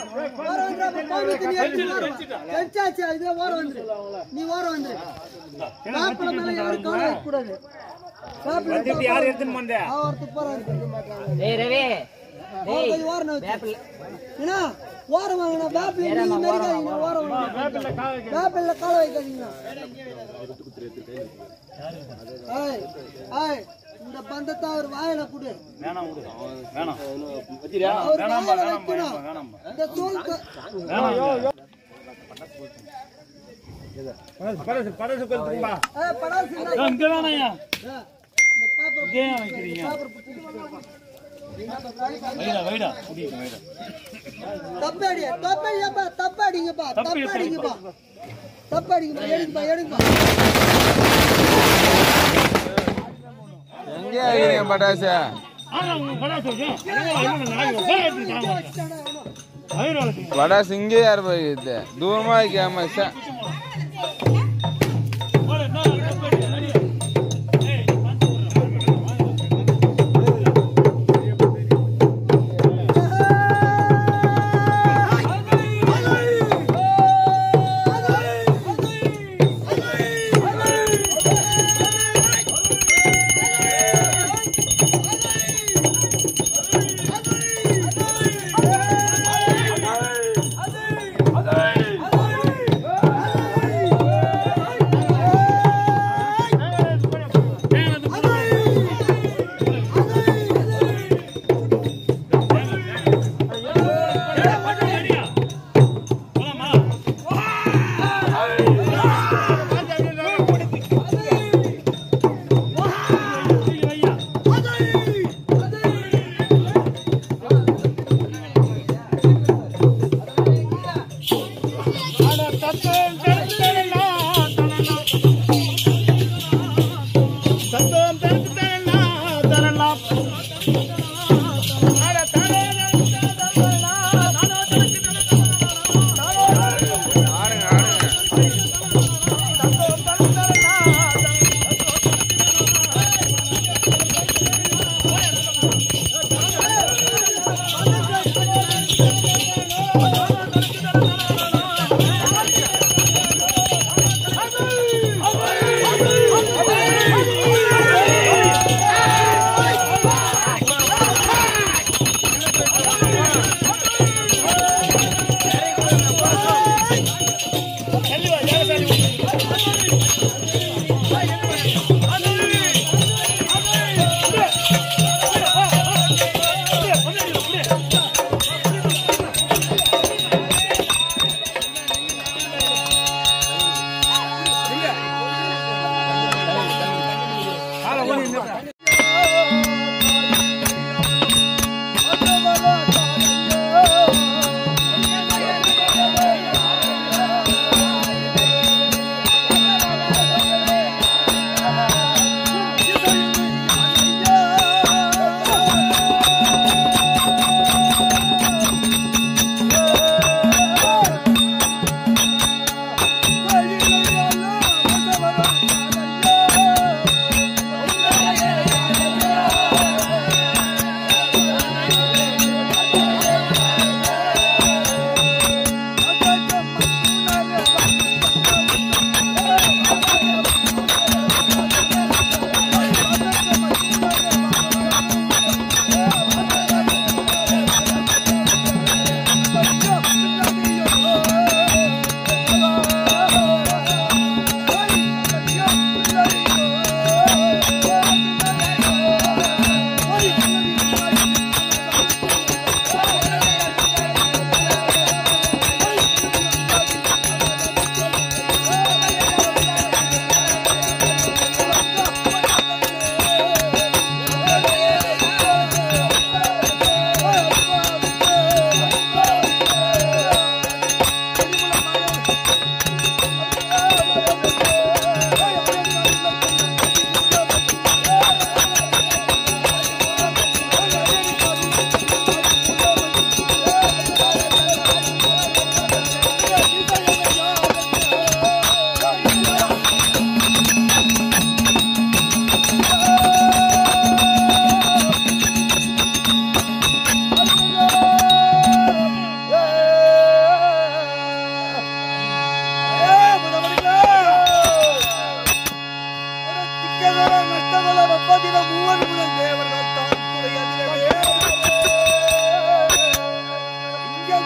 ஓரம் வந்துரு, அப்ப பவுனுக்கு நீ எடுத்து ஓரம் வா. தெரிச்சாச்சு, இதுல ஓரம் வந்துரு. நீ ஓரம் வந்துரு. மாப்பிள்ளை மேல யாரும் கவனம் வைக்கக்கூடாது. மாப்பிள்ளை வந்துட்டு யார் எடுத்துன்னு வந்த அவன் ஒருத்தர் போறாரு. டேய் ரவி அவன் கொஞ்சம் ஓரம் வச்சு. என்ன? ஓரம் வாங்கினா வேப்பிலை நீங்க மெரிக்காதீங்க, ஓரம் வாங்கினா. வேப்பிலைல காலை வைக்காதீங்க. ஏய், ஏய், இந்த பந்தத்தை அவர் வாயில கொடு வேணாம் விடு வேணாம் அவர் வேணாம்பா வாயில வேணாம்பா வைக்கணும். வேணாம்பா இந்த தோல் க- வேணாம் படசு படசு கொடுத்துருப்பா ஏய், படாசு இருந்தா- இங்க வேணாயா ஏய், இந்த paper இங்கே ஏன் வைக்கிறீங்க paper புடிச்சு. வைடா வைடா புடிங்க வைடா தப்பாடி தப்பாடிப்பா தப்பாடிங்கப்பா தப்பு தப்பாடிங்கப்பா தப்பாடிங்கப்பா எடுங்கப்பா எடுங்கப்பா எங்கே ஆகிறீங்க பட்டாசு ஆனா உங்க படாசு வைங்க. ஐநூறு நாளைக்கு உட்கார வச்சுட்டாங்க. ஐநூறு வளர்த்து. பட்டாசு இங்கே யார் போயிடுது தூரமா வைக்காம ச- போடு, என்ன, என்ன போடு, ரெடி. ஏய், வந்து போடுறா. ஏய்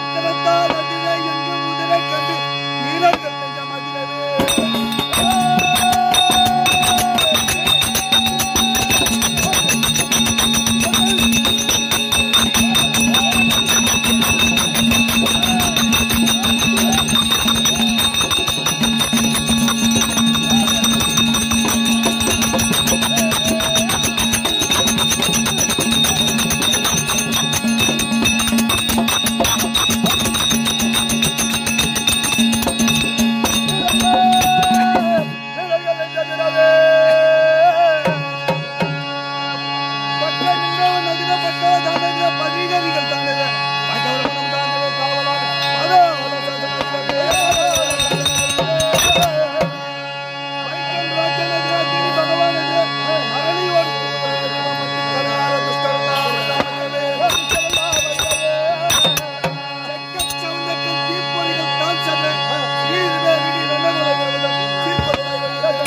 உத்தரத்தால் அதிலே எங்கும் உதிரை கண்டு வீரர்கள் நெஞ்சம் அதிரவே. வீரர்கள் நெஞ்சம் அதிரவே. பட்ட நின்றவன் அதிர பட்டவ தானே பதிகரிகள் தானே பகவரமணம் தானே காவலான அதோ மைக்கேல் ராஜன் எதிரா கிரி பகவான் எதிரா அரணியோடு கருணார துஷ்டர்களால் செக்கச் சவுந்தக்கள் தீப்பொறிகள் தான் செல்ல ஸ்ரீருவே விடி நல்லவர்கள் தீப்பொறிகள்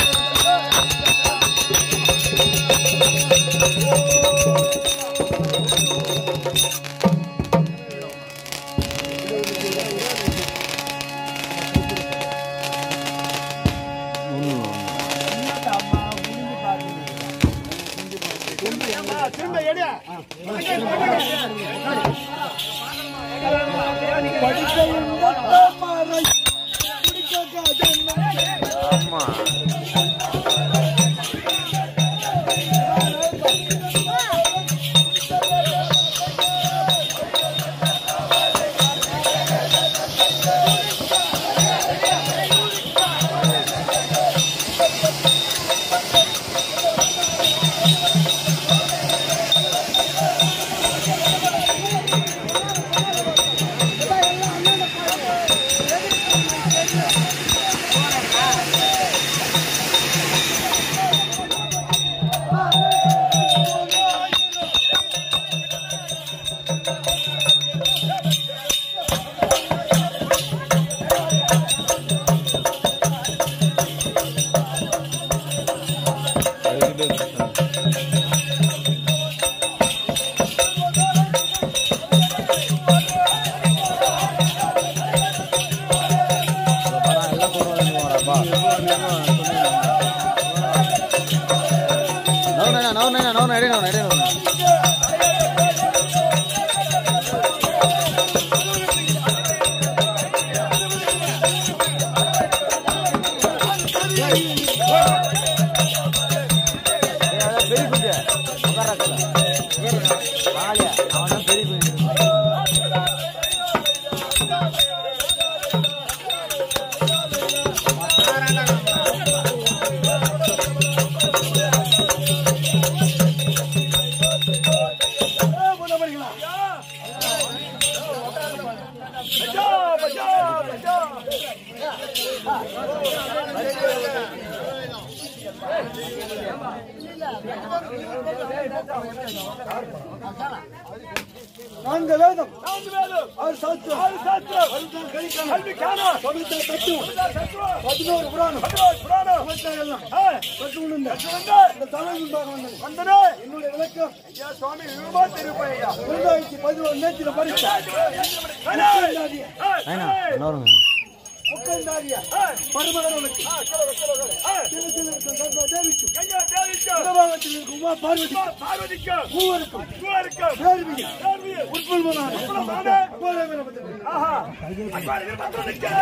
ஆமா நான்கு வேதம் நான்கு வேதம் ஆறு சாஸ்திரம் ஆறு சாஸ்திரம் பதினாறு கலிக்காலம் கல்வி காணம் பதினெட்டு தத்துவம் பதினாறு தத்துவம் பதினோரு புராணம் பதினோரு புராணம் இருபத்தாறு எல்லாம் ஆ, கற்று உண்டு வந்து இந்த தமிழ் உண்டாக வந்தது வந்தனே என்னுடைய விளக்கம் ஐயா சுவாமி விரும்பா திருப்பதி ஐயா இரண்டாயிரத்தி பதினோரு நேற்று படித்த முப்பைந்தாதிய முப்பைந்தாதிய பரமகரவனுக்கு திருச்சியில் இருக்கும் சர்வ தேவிக்கும் ஐயா தேவிக்கும் வடபாகத்தில் இருக்கும் உமா பார்வதிக்கும் பார்வதிக்கும் மூவருக்கும் மூவருக்கும் வேள்வியும் தேவியும் உட்புல்மனான உட்புல்மனான அகோரவனபத்திற்கு ஆஹா அப்பாடிகள் பத்திரனுக்கு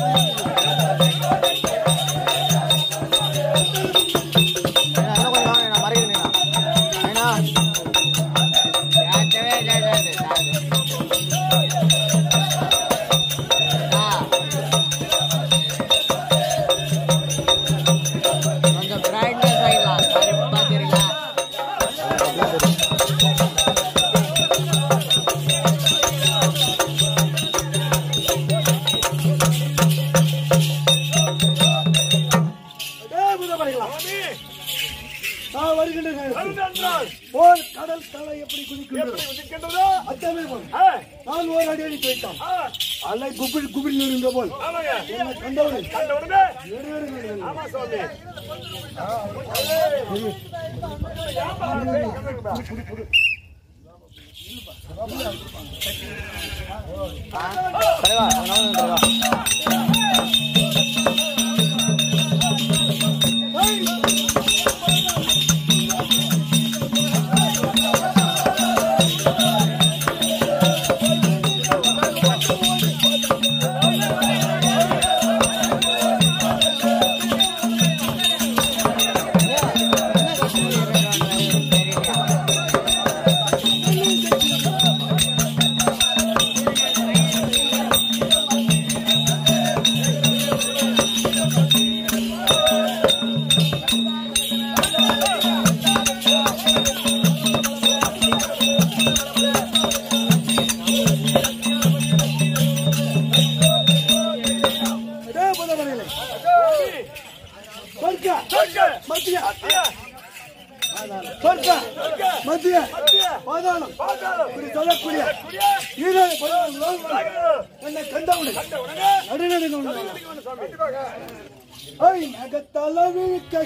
என்ன கொஞ்சம் வாங்க நான் வருகின்ற நேரத்தில் வருகின்றால் போர் கடல் தலை எப்படி குதிக்கின்றது எப்படி உதிக்கின்றதோ அத்தனை போல் ஆ, நான் ஒரு அடி அடி வைத்தான் ஆ, அலை குபில் குபில் இருந்த போல் ஆமாங்க என்னை கண்டவர்கள் கண்ட உடனே ஏறு, ஏறு, ஏறு, ஏறு. ஆமா சுவாமி அதே புதவரையிலே சொர்க்க மத்திய சொர்க்க மத்திய பாதாளம் இப்படி சொல்லக்கூடிய ஈரேழு பதினாலு லோகங்கள் என்னை கண்டவுடன் நடுநடுங்க ஐ நகத்தளவிக்க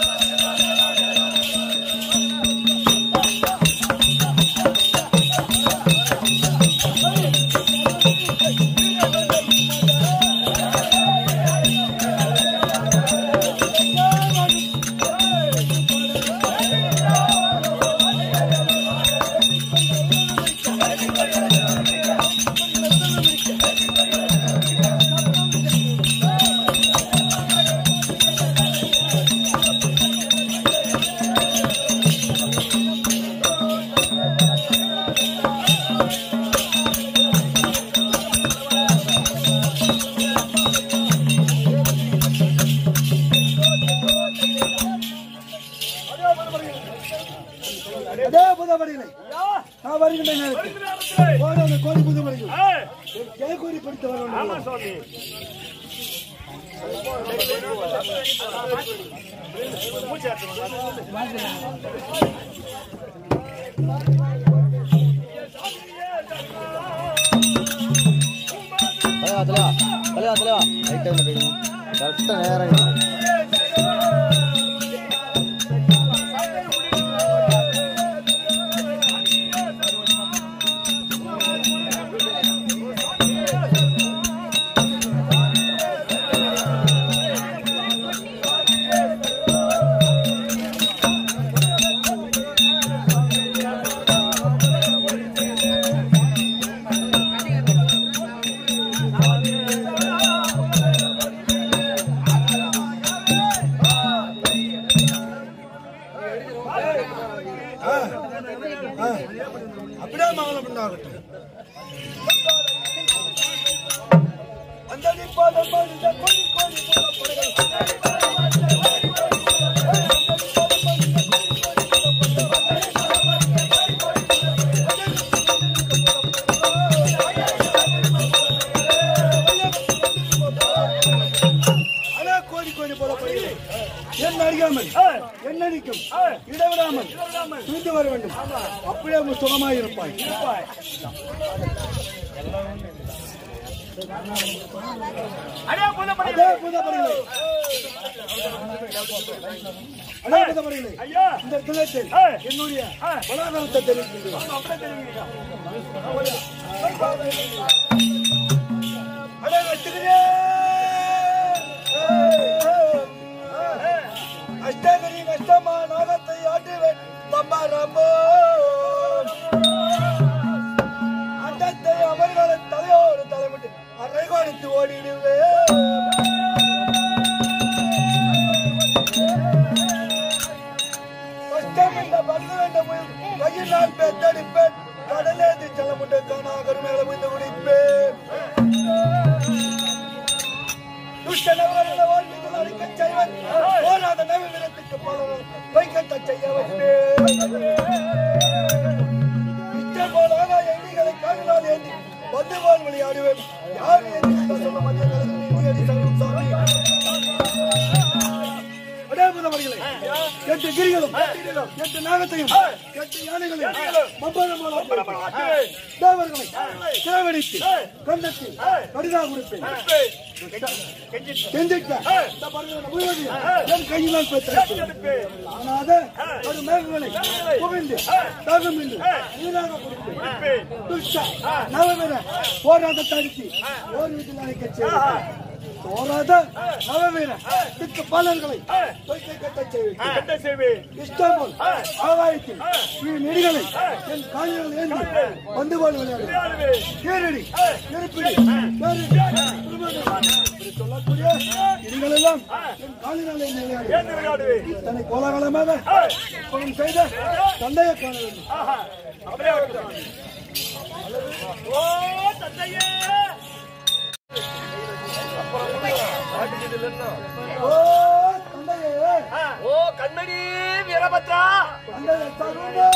அதே புதவரையிலே நான் வருகின்ற நேரத்தில் கோடான கோடி புதவரையில் ஜெயகோரி படித்து வர வேண்டும் சுவாமி கரெக்டாக நேரம் அப்படியே மங்களம் உண்டாகட்டும் அந்த நிப்பாதம் இந்த கோடி கோடி புறப்படுகள் அலே கோடி கோடி புறப்படுகள் என் அறியாமல் என்ன நிற்கும் இடவிடாமல் துணிந்து வர வேண்டும் அப்படியே உங்க சுகமாயிருப்பாய் அடே புதப்படி அதே புதப்படிகளை அதே புதப்படிகளை ஐயா இந்த தினத்தில் ஏய். என்னுடைய ஏய். பலாதனத்தை தெரிவிக்கின்றேன் அப்படியே தெரியுங்க அடே வெட்டுகிறே அஷ்டகிரி நஷ்டமா நாகத்தை ஆட்டுவேன் பம்பா ராமோ அண்டத்தை அவர்களின் தலையோடு தலைவிட்டு அரை கொடுத்து ஓடிடுவேன் கஷ்டம் என்ற பந்து வேண்டும் கையினால் பெத்தடிப்பேன் கடலேந்து செல்ல முட்டை காணாகரும் மேல விழுந்து குடிப்பேன் துஷ்ட நபர்களை வாழ்க்கையில் அழிக்கச் செய்வன் போராத நவி விதத்துக்கு பலரும் வைக்கட்டச் செய்ய வைப்பேன் இஷ்டம் போலாக எண்ணிகளை காலினால் ஏந்தி வந்து போல் விளையாடுவேன் யார் ஏந்தி சொல்ல மத்திய கலந்து நீ அடி சங்கம் சாமி அடே வரிகளை எட்டு கிரிகளும் எட்டு நாகத்தையும் எட்டு யானைகளையும் மம்பளமால தேவர்களை சேவடித்து கண்டத்தில் கடிதா கொடுப்பேன் கெஞ்சிட்ட இந்த பருவத்தை முழுவதையும் என் கையினால் பெற்றெடுப்பேன் ஆனாத ஒரு மேகங்களை புகழ்ந்து தகுமின்று நீராக கொடுப்பேன் துஷ்ட நவமிர போராட்டத்தை அடித்து ஓர் வீட்டில் அழைக்கச் செய்வேன் போராத நவவீர திக்கு பாலர்களை தொய்த்து கட்டச் செய்வேன் இஷ்டபோல் ஆகாயத்தில் இரு நெடிகளை என் கால்கள் ஏந்தி வந்து போல் விளையாடு கேரடி நெருப்பிடி கேரடி, திருமணம். இப்படி சொல்லக்கூடிய இதுகள் எல்லாம் என் காலினாலே விளையாடு இத்தனை கோலாகலமாக குணம் செய்த தந்தையை காண வேண்டும் ஓ தந்தையே ஓ கண்மணி வீரபத்ரா தந்தையை தருணோ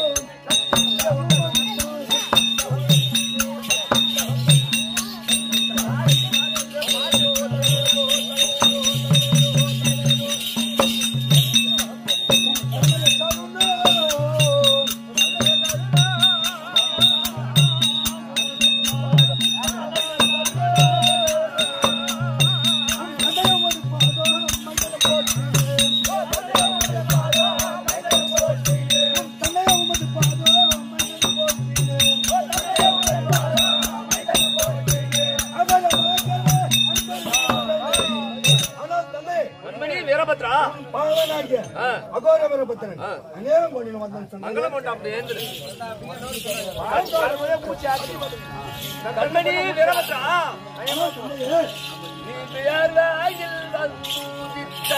கண்மணி வீரபத்ரா அகோரபுரபுத்திரன் அநேகம் கோடியில் வந்தான் சொன்னாங்க மங்களம் உண்டு அப்படி ஏந்திரு கண்மணி வீரபத்ரா நீ வியர்வையில் வந்துதித்த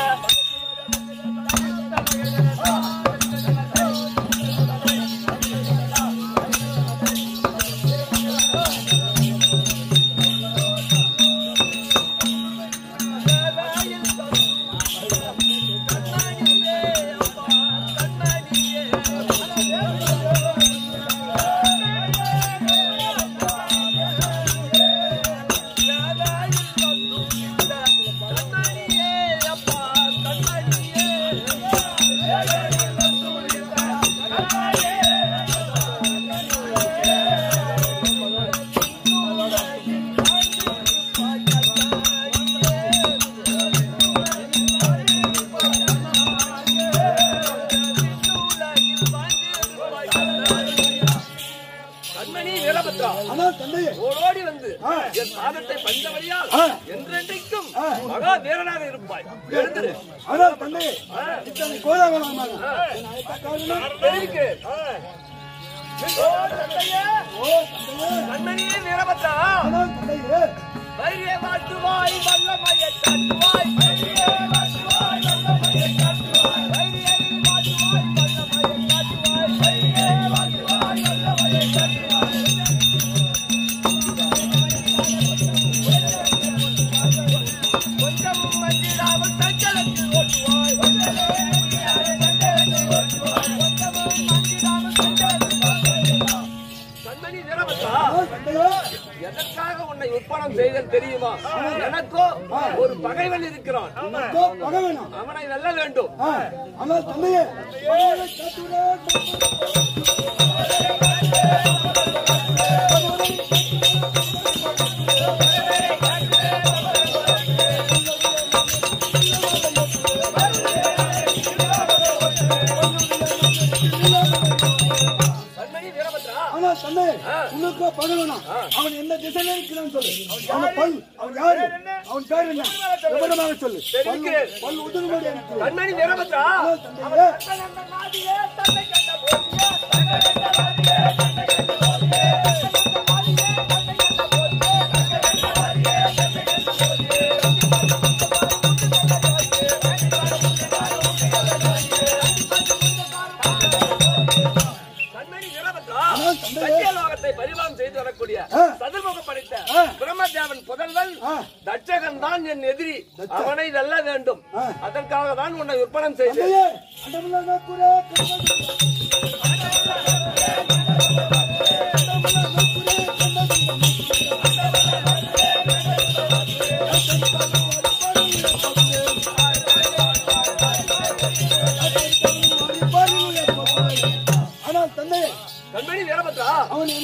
கண்மணி வீரபத்ரா ஆனா தந்தையே ஓடோடி வந்து என் பாதத்தை பஞ்சவழியால் என்றென்றைக்கும் மகா வீரனாக இருப்பாய் எழுந்திரு ஆனா தந்தையே இத்தனை கோலாகலமாக என் அயத்தக்காரனும் தெரிவிக்கிறேன் ஓ, தந்தையே. கண்மணியே வீரபத்ரா ஆனா தந்தையே தைரிய மாட்டுவாய் வல்லமையை காட்டுவாய் தைரிய மாட்டுவாய் வல்லமையை காட்டுவாய் தைரிய மாட்டுவாய் வல்லமையை காட்டுவாய் தைரிய மாட்டுவாய் வல்லமையை காட்டுவாய் கொஞ்சமும் மஞ்சிடாமல் சஞ்சலத்தில் ஓட்டுவாய் கொஞ்சமும் மஞ்சிடாமல் சஞ்சலத்தில் ஓட்டுவாய். கண்மணி வீரபத்ரா ஆனா தந்தையே எதற்காக உன்னை உற்பணம் செய்தல் தெரியுமா எனக்கோ ஒரு பகைவன் இருக்கிறான் உனக்கோ பகவனா அவனை வெல்ல வேண்டும் ஆ, ஆனா தந்தையே பகவனை காத்துவிட கண்மணி வீரபத்ரா ஆனா தந்தை உனக்கோ பகவனா அவன் எந்த திசையில இருக்கிறான்னு சொல்லு அவன் பல் அவன் யாரு அவன் பேர் என்ன விவரமாக சொல்லு பல் தெரிவிக்கிறேன். பல் உதிர்மொழி எனக்கு கண்மணி வீரபத்ரா ஆனா தந்தையே கண்மணி வீரபத்ரா ஆனா தந்தையே சத்தியலோகத்தை பரிமாணம் செய்து வரக்கூடிய ஆ. சதுர்முகம் படைத்த ஆ. பிரம்மதேவன் புதல்வன் ஆ. தட்சகன் தான் என் எதிரி அவனை வெல்ல வேண்டும் ஆ. அதற்காக தான் உன்னை விற்பனம் செய்தேன் தந்தையே அண்டமுள்ள கூட கண்மணி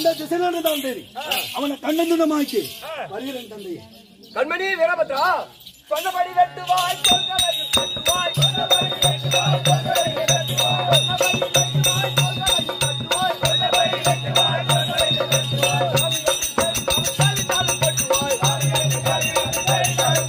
எந்த திசையில இருந்தாலும் சரி அவனை கண்ணந்துடமாக்கி வருகிறேன் தந்தையே கண்மணி வீரபத்ரா சொன்னபடி வெட்டுவாய் சொல்களை வெட்டுவாய் சொன்னபடி வெட்டுவாய் சொல்களை வெட்டுவாய் சொன்னபடி வெட்டுவாய் சொல்களை வெட்டுவாய் சொன்னபடி வெட்டுவாய் சொல்களை வெட்டுவாய் சாமி தாலும் வெட்டுவாய் சாமி தாலும்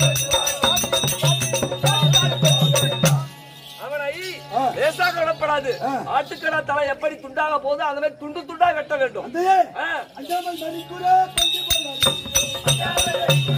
வெட்டுவாய் அவனை லேசாக விடப்படாது ஆட்டுக்கடா தலை எப்படி துண்டாக போகுது அந்த மாதிரி துண்டு துண்டா வெட்ட வேண்டும் தந்தையே ஆ. அஞ்சாமல் நடிக்கூட பஞ்சு போடாது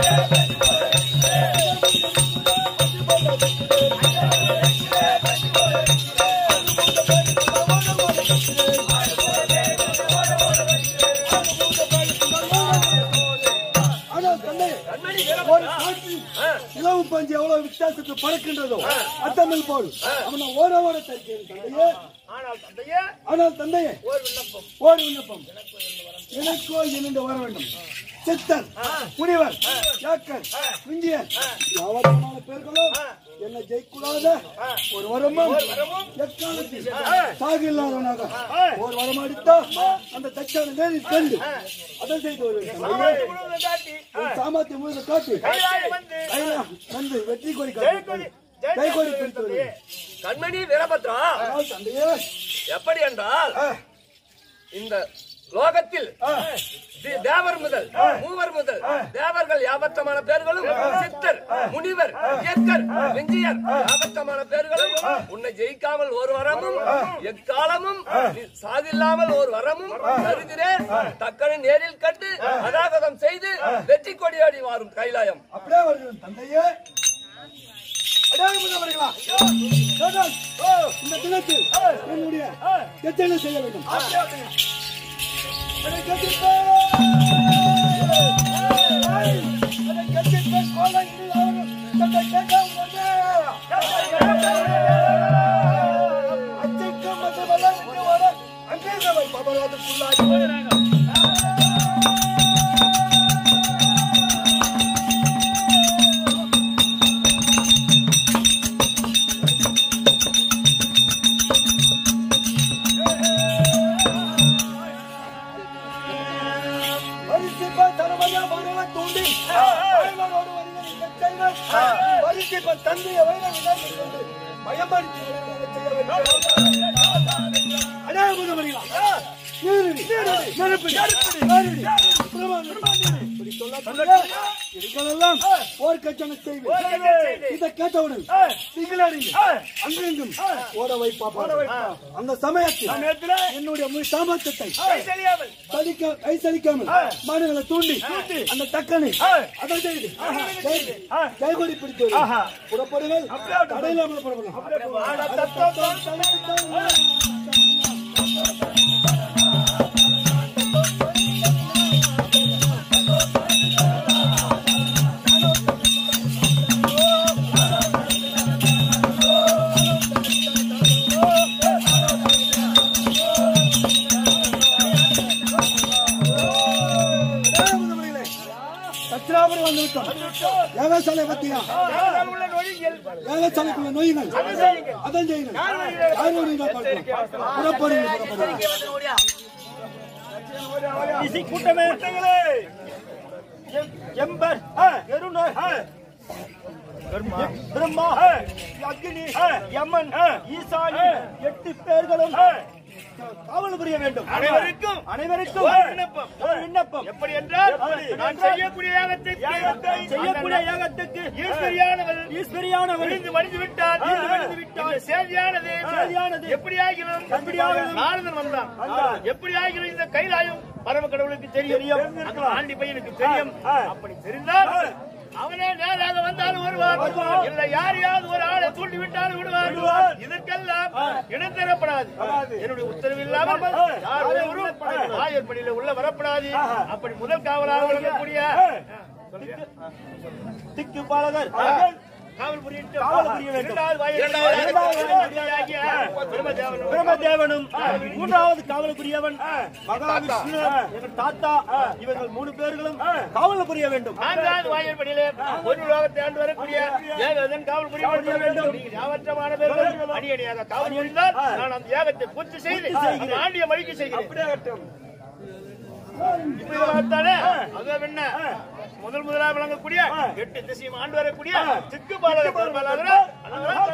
ஆனால் தந்தையே கண்மணி ஒரு வீரபத்ரா காற்று இளவு பஞ்சு எவ்வளவு வித்தியாசத்தில் பறக்கின்றதோ அத்தமிழ் போல் அவனை ஓட ஓட தருகிறேன் தந்தையே ஆனால் தந்தையே ஆனால் தந்தையே ஒரு விண்ணப்பம் ஓர் விண்ணப்பம் எனக்கோ இணைந்து வர வேண்டும் சித்தர் முனிவர் யாக்கர் விஞ்சியர் யாவரமான பேர்களும் என்னை ஜெயிக்கூடாத ஒரு வரமும் எக்காலத்தில் சாகில்லாதவனாக ஒரு வரம் அடித்தா அந்த தச்சான நேரில் கண்டு அதை செய்து வருவேன் தந்தையே. உன் சாமர்த்தியம் முழுக்க காட்டி கைலா வந்து வெற்றி கொடி காட்டி கை கொடி பிடித்து வருவேன் கண்மணி வீரபத்ரா ஆனால் தந்தையே எப்படி என்றால் இந்த லோகத்தில் தி- தேவர் முதல் மூவர் முதல் தேவர்கள் யாபத்தமான பேர்களும் சித்தர் முனிவர் இயக்கர் வெஞ்சியர் யாபத்தமான பேர்களும் உன்னை ஜெயிக்காமல் ஒரு வரமும் எக்காலமும் நீ சாதில்லாமல் ஒரு வரமும் கருதினேன் தக்கனை நேரில் கண்டு அதாகதம் செய்து வெற்றி கொடியாடி வாரும் கைலாயம் அப்படியே வருகிறேன் தந்தையே அடையாளப்படுத்தவர்களா? சோதன், இந்த தினத்தில் என்னுடைய எத்தனை செய்ய வேண்டும் அதை கட்டிப்பேன். அதை கட்டிப்பேன். கோலங்கள் அவர்கள் தன்னை கேட்காமல் வந்து. அச்சைக்கும் மற்றவெல்லாம் இங்கு வர அங்கேயே பபராதுக்குள்ளாகி பரிசுப்ப தரமையா மனதை தூண்டி ஆழ்வாரோடு வருகிற இந்த செய்வன் பரிசுப்ப தந்தைய வைரவிடம் கொண்டு பயன்படுத்தி வருகிறதை செய்ய வேண்டும். அடையாளம் வருகிறா. நீரிடி, நெருப்பிடி, ஆரிடி, பிரமாணம். இப்படி சொல்லக்கூடிய இதுகளெல்லாம் போர்க்கச்சனை செய்வேன். இதை கேட்டவுடன் நீங்கள் அறிந்து அங்கெங்கும் ஓட வைப்பா அந்த சமயத்தில் என்னுடைய முழு சாமர்த்தியத்தை சலிக்க கை சலிக்காமல் மாடுகளை தூண்டி அந்த தக்கனை அதை செய்து செய்து, கைகொடி பிடித்து புறப்படுங்கள் தடையில்லாமல் சத்திராபுரம் வந்து விட்டோம் ஏகசாலை பத்தியா ஏகசாலைக்குள்ள நோய்கள் அதான் செய்யுங்கள் யார் வருவீங்க பார்க்கலாம் புறப்படுங்கள் புறப்படுங்கள் இசை கூட்டமே எம்பர் எருணர் பிரம்மா அக்னி யமன் ஈசானி எட்டு பேர்களும் காவல் புரிய வேண்டும் அனைவருக்கும் அனைவருக்கும் ஒரு விண்ணப்பம் ஒரு விண்ணப்பம் எப்படி என்றால் நான் செய்யக்கூடிய யாகத்திற்கு செய்யக்கூடிய யாகத்துக்கு ஈஸ்வரியானவள் ஈஸ்வரியானவள் விழுந்து மடிந்து விட்டார் விழுந்து மடிந்து விட்டார் சேதியானது சேதியானது எப்படி ஆகிறது எப்படி ஆகிறது நாரதன் வந்தான் எப்படி ஆகிறது இந்த கைலாயம் பரம கடவுளுக்கு தெரியும் அந்த ஆண்டி பையனுக்கு தெரியும் அப்படி தெரிந்தால் அவனே நேராக வந்தாலும் வருவார் இல்ல யாரையாவது ஒரு ஆளை தூண்டி விட்டாலும் விடுவார் இதற்கெல்லாம் இடம் தரப்படாது என்னுடைய உத்தரவு இல்லாமல் யார் ஒருவரும் ஆயர்படியில உள்ள வரப்படாது அப்படி முதல் காவலாக இருக்கக்கூடிய திக்கு பாலகர் காவல் புரியிட்டு காவல் புரிய வேண்டும் பிரம்மதேவனும் மூன்றாவது காவல் புரியவன் மகாவிஷ்ணு எங்கள் தாத்தா இவர்கள் மூணு பேர்களும் காவல் புரிய வேண்டும் நான்காவது வாயிற்படியிலே ஒரு லோகத்தை ஆண்டு வரக்கூடிய ஏகதன் காவல் புரிய வேண்டும் நீங்கள் யாவற்றமான பேர்கள் அணி அணியாக காவல் புரிந்தால் நான் அந்த யாகத்தை பூர்த்தி செய்து அந்த ஆண்டிய மழிக்கு செய்கிறேன் இப்ப இதை பார்த்தாலே அது என்ன முதல் முதலாக விளங்கக்கூடிய எட்டு திசையும் ஆண்டு வரக்கூடிய திக்கு பாலக பெருமாளாகிற